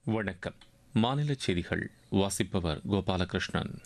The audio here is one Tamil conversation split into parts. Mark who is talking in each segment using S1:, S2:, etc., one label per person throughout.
S1: வணக்கம் மாநில செய்திகள் வாசிப்பவர் கோபாலகிருஷ்ணன்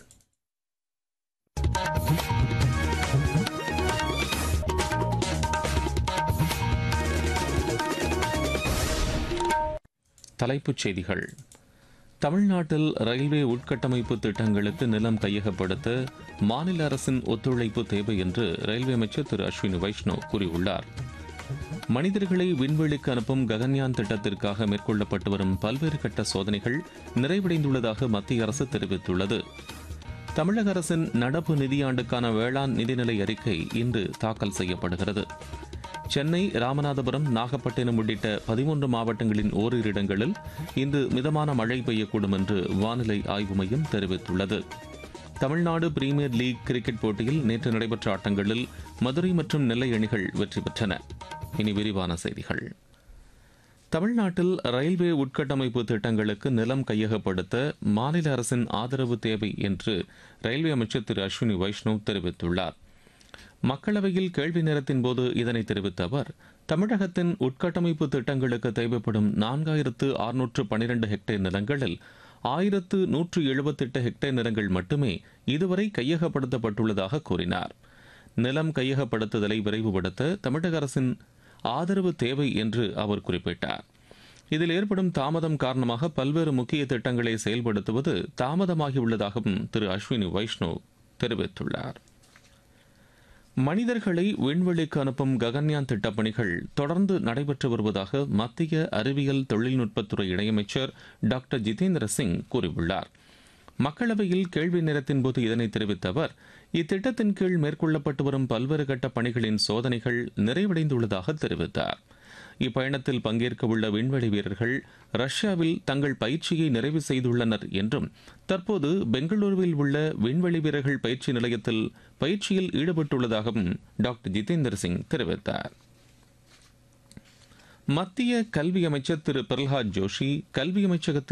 S1: தலைப்புச் செய்திகள் தமிழ்நாட்டில் ரயில்வே உட்கட்டமைப்பு திட்டங்களுக்கு நிலம் கையகப்படுத்த மாநில அரசின் ஒத்துழைப்பு தேவை என்று ரயில்வே அமைச்சர் திரு அஸ்வினி வைஷ்ணவ் கூறியுள்ளார் மனிதர்களை விண்வெளிக்கு அனுப்பும் ககன்யான் திட்டத்திற்காக மேற்கொள்ளப்பட்டு வரும் பல்வேறு கட்ட சோதனைகள் நிறைவடைந்துள்ளதாக மத்திய அரசு தெரிவித்துள்ளது தமிழக அரசின் நடப்பு நிதியாண்டுக்கான வேளாண் நிதிநிலை அறிக்கை இன்று தாக்கல் செய்யப்படுகிறது சென்னை ராமநாதபுரம் நாகப்பட்டினம் உள்ளிட்ட பதிமூன்று மாவட்டங்களின் ஓரிரு இடங்களில் இன்று மிதமான மழை பெய்யக்கூடும் என்று வானிலை ஆய்வு மையம் தெரிவித்துள்ளது தமிழ்நாடு பிரீமியர் லீக் கிரிக்கெட் போட்டியில் நேற்று நடைபெற்ற ஆட்டங்களில் மதுரை மற்றும் நெல்லை அணிகள் வெற்றி பெற்றன இனி விரிவான செய்திகள் தமிழ்நாட்டில் ரயில்வே உட்கட்டமைப்பு திட்டங்களுக்கு நிலம் கையகப்படுத்த மாநில அரசின் ஆதரவு தேவை என்று ரயில்வே அமைச்சர் திரு அஸ்வினி வைஷ்ணவ் தெரிவித்துள்ளார் மக்களவையில் கேள்வி நேரத்தின் போது இதனை தெரிவித்த அவர் தமிழகத்தின் உட்கட்டமைப்பு திட்டங்களுக்கு தேவைப்படும் நான்காயிரத்து அறுநூற்று பனிரெண்டு ஹெக்டேர் நிலங்களில் ஆயிரத்து நூற்று எழுபத்தெட்டு ஹெக்டேர் நிலங்கள் மட்டுமே இதுவரை கையகப்படுத்தப்பட்டுள்ளதாக கூறினார் நிலம் கையகப்படுத்துதலை விரைவுபடுத்த தமிழக அரசின் ஆதரவு தேவை என்று அவர் குறிப்பிட்டார் இதில் ஏற்படும் தாமதம் காரணமாக பல்வேறு முக்கிய திட்டங்களை செயல்படுத்துவது தாமதமாகியுள்ளதாகவும் திரு அஸ்வினி வைஷ்ணவ் தெரிவித்துள்ளார் மனிதர்களை விண்வெளிக்கு அனுப்பும் ககன்யான் திட்டப் பணிகள் தொடர்ந்து நடைபெற்று வருவதாக மத்திய அறிவியல் தொழில்நுட்பத்துறை இணையமைச்சர் டாக்டர் ஜிதேந்திர சிங் கூறியுள்ளார் மக்களவையில் கேள்வி நேரத்தின் போது இதனை தெரிவித்த அவர் இத்திட்டத்தின் கீழ் மேற்கொள்ளப்பட்டு வரும் பல்வேறு கட்ட பணிகளின் சோதனைகள் நிறைவடைந்துள்ளதாக தெரிவித்தார் இப்பயணத்தில் பங்கேற்க உள்ள விண்வெளி வீரர்கள் ரஷ்யாவில் தங்கள் பயிற்சியை நிறைவு செய்துள்ளனர் என்றும் தற்போது பெங்களூருவில் உள்ள விண்வெளி வீரர்கள் பயிற்சி நிலையத்தில் பயிற்சியில் ஈடுபட்டுள்ளதாகவும் டாக்டர் ஜிதேந்தர் சிங் தெரிவித்தார் மத்திய கல்வி அமைச்சர் திரு பிரல்ஹாத் ஜோஷி கல்வி அமைச்சகத்தில்